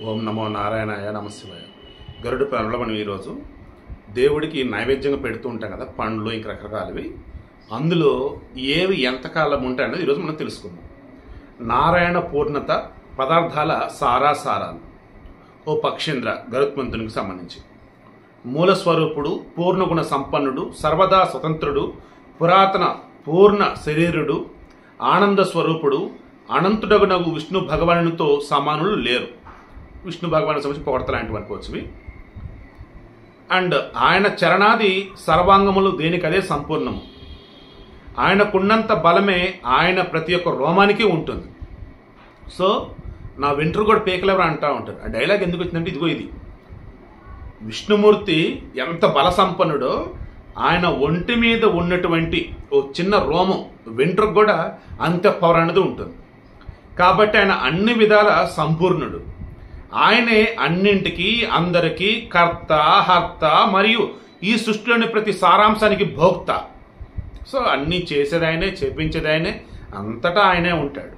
ఓం నమో నారాయణాయ నమశివాయ గరుడు పనులు మనం ఈరోజు దేవుడికి నైవేద్యంగా పెడుతూ ఉంటాం కదా పండ్లు ఇంక రకరకాలవి అందులో ఏవి ఎంతకాలం ఉంటాయన్నది ఈరోజు మనం తెలుసుకుందాం నారాయణ పూర్ణత పదార్థాల సారా సారాలు ఓ పక్షేంద్ర గరుత్మంతునికి సంబంధించి మూల స్వరూపుడు పూర్ణగుణ సంపన్నుడు సర్వదా స్వతంత్రుడు పురాతన పూర్ణ శరీరుడు ఆనంద స్వరూపుడు అనంతుడగునగు విష్ణు భగవానునితో సమానులు లేరు విష్ణు భగవాను సంబంధించి పొగడత లాంటివి అనుకోవచ్చు ఇవి. అండ్ ఆయన చరణాది సర్వాంగములు దేనికదే సంపూర్ణము ఆయనకున్నంత బలమే ఆయన ప్రతి ఒక్క రోమానికి ఉంటుంది సో నా వెంట్రు కూడా పేకలెవరు అంటా ఉంటారు ఆ డైలాగ్ ఎందుకు వచ్చిందంటే ఇదిగో ఇది విష్ణుమూర్తి ఎంత బల సంపన్నుడో ఆయన ఒంటి మీద ఉన్నటువంటి ఓ చిన్న రోమం వెంట్రుకు కూడా అంత పవర్ అనేది ఉంటుంది కాబట్టి ఆయన అన్ని విధాల సంపూర్ణుడు ఆయనే అన్నింటికి అందరికీ కర్త హర్త మరియు ఈ సృష్టిలోని ప్రతి సారాంశానికి భోక్త సో అన్నీ చేసేది ఆయనే చేపించేది ఆయనే అంతటా ఆయనే ఉంటాడు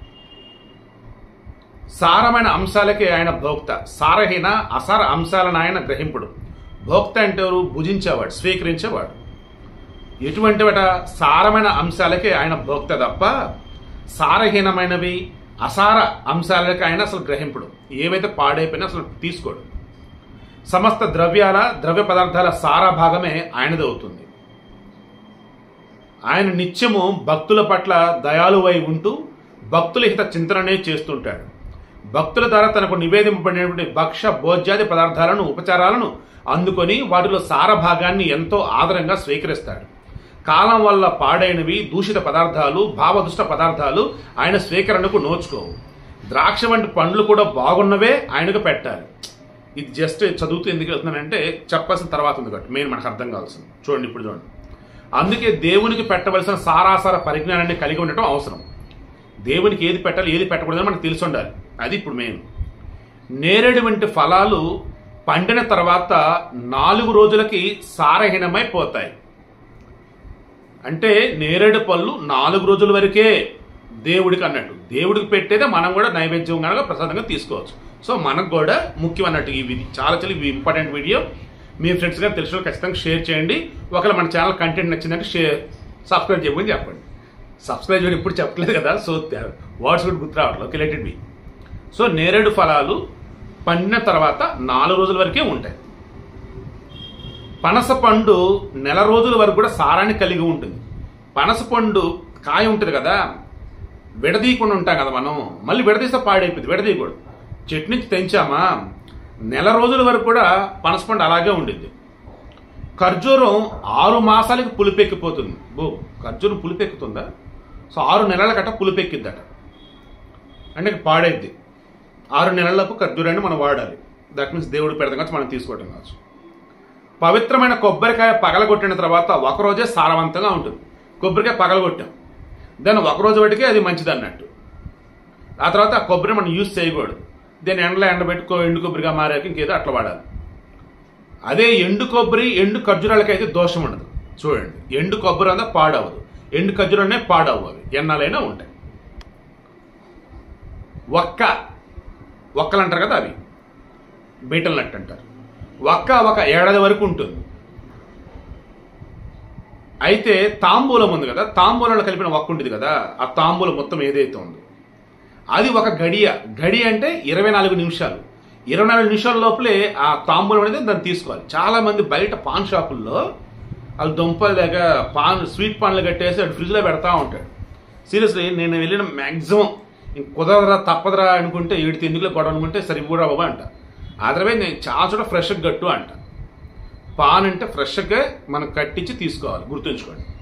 సారమైన అంశాలకే ఆయన భోక్త సారహీన అసార అంశాలను ఆయన గ్రహింపుడు భోక్త అంటే ఎవరు భుజించేవాడు స్వీకరించేవాడు ఎటువంటివట సారమైన అంశాలకే ఆయన భోక్త తప్ప సారహీనమైనవి అసార అంశాలకి ఆయన అసలు గ్రహింపుడు ఏవైతే పాడైపోయినా అసలు తీసుకోడు సమస్త ద్రవ్యాల ద్రవ్య పదార్థాల సారా భాగమే ఆయనది అవుతుంది ఆయన నిత్యము భక్తుల పట్ల దయాలువై ఉంటూ భక్తుల హిత చింతననే చేస్తుంటాడు భక్తుల ద్వారా తనకు నివేదింపబడినటువంటి భక్ష భోజ్యాది పదార్థాలను ఉపచారాలను అందుకొని వాటిలో సార భాగాన్ని ఎంతో ఆదరంగా స్వీకరిస్తాడు కాలం వల్ల పాడైనవి దూషిత పదార్థాలు భావదుష్ట పదార్థాలు ఆయన స్వీకరణకు నోచుకోవు ద్రాక్ష వంటి పండ్లు కూడా బాగున్నవే ఆయనకు పెట్టాలి ఇది జస్ట్ చదువుతూ ఎందుకు వెళ్తున్నానంటే చెప్పాల్సిన తర్వాత ఉంది కాబట్టి మెయిన్ మనకు అర్థం కావాల్సింది చూడండి ఇప్పుడు చూడండి అందుకే దేవునికి పెట్టవలసిన సారాసార పరిజ్ఞానాన్ని కలిగి ఉండటం అవసరం దేవునికి ఏది పెట్టాలి ఏది పెట్టకూడదని మనకు తెలిసి ఉండాలి అది ఇప్పుడు మెయిన్ నేరేడు వంటి ఫలాలు పండిన తర్వాత నాలుగు రోజులకి సారహీనమై పోతాయి అంటే నేరేడు పళ్ళు నాలుగు రోజుల వరకే దేవుడికి అన్నట్టు దేవుడికి పెట్టేదే మనం కూడా నైవేద్యం కనుక ప్రసాదంగా తీసుకోవచ్చు సో మనకు కూడా ముఖ్యం అన్నట్టు ఈ విధి చాలా చాలా ఇవి ఇంపార్టెంట్ వీడియో మీ ఫ్రెండ్స్ గారు తెలిసిన వాళ్ళు ఖచ్చితంగా షేర్ చేయండి ఒకవేళ మన ఛానల్ కంటెంట్ నచ్చిందంటే షేర్ సబ్స్క్రైబ్ చేయమని చెప్పండి సబ్స్క్రైబ్ చేయడం ఇప్పుడు చెప్పలేదు కదా సో వర్డ్స్ కూడా గుర్తు రావట్లేదు okay let it be so నేరేడు ఫలాలు పండిన తర్వాత నాలుగు రోజుల వరకే ఉంటాయి పనస పండు నెల రోజుల వరకు కూడా సారాన్ని కలిగి ఉంటుంది పనస పండు కాయ ఉంటుంది కదా విడదీయకుండా ఉంటాం కదా మనం మళ్ళీ విడదీస్తే పాడైపోయింది విడదీయకూడదు చెట్టు నుంచి తెంచామా నెల రోజుల వరకు కూడా పనస పండు అలాగే ఉండింది ఖర్జూరం ఆరు మాసాలకి పులిపెక్కిపోతుంది బో ఖర్జూరం పులిపెక్కుతుందా సో ఆరు నెలల కట్ట పులిపెక్కిద్దట అంటే పాడైద్ది ఆరు నెలలకు ఖర్జూరాన్ని మనం వాడాలి దట్ మీన్స్ దేవుడు పెడతాం కావచ్చు మనం తీసుకోవటం కావచ్చు పవిత్రమైన కొబ్బరికాయ పగలగొట్టిన తర్వాత ఒకరోజే సారవంతంగా ఉంటుంది కొబ్బరికాయ పగలగొట్టాం దాన్ని ఒకరోజు బట్టికే అది మంచిది అన్నట్టు ఆ తర్వాత ఆ కొబ్బరి మనం యూజ్ చేయకూడదు దాన్ని ఎండలో ఎండబెట్టుకో ఎండు కొబ్బరిగా మారాక ఇంకేదో అట్లా వాడాలి అదే ఎండు కొబ్బరి ఎండు ఖర్జూరాలకైతే దోషం ఉండదు చూడండి ఎండు కొబ్బరి అంతా పాడవదు ఎండు ఖర్జూరనే పాడవు అవి ఎన్నాలైనా ఉంటాయి ఒక్క ఒక్కలు అంటారు కదా అవి బీటల్ నట్టు అంటారు ఒక్క ఒక ఏడాది వరకు ఉంటుంది అయితే తాంబూలం ఉంది కదా తాంబూలంలో కలిపిన ఒక్క ఉంటుంది కదా ఆ తాంబూలం మొత్తం ఏదైతే ఉందో అది ఒక గడియ గడి అంటే ఇరవై నాలుగు నిమిషాలు ఇరవై నాలుగు నిమిషాల లోపలే ఆ తాంబూలం అనేది దాన్ని తీసుకోవాలి చాలా మంది బయట పాన్ షాపుల్లో వాళ్ళు దుంపల దగ్గర పాన్ స్వీట్ పాన్లు కట్టేసి అటు ఫ్రిడ్జ్లో పెడతా ఉంటాడు సీరియస్లీ నేను వెళ్ళిన మ్యాక్సిమం ఇంక కుదరదా తప్పదరా అనుకుంటే ఏడు ఎందుకులో గొడవ అనుకుంటే సరే కూడా బాబా అంట అదర్వైజ్ నేను చాలా చోట ఫ్రెష్గా గట్టు అంట పాన్ అంటే ఫ్రెష్గా మనం కట్టించి తీసుకోవాలి గుర్తుంచుకోండి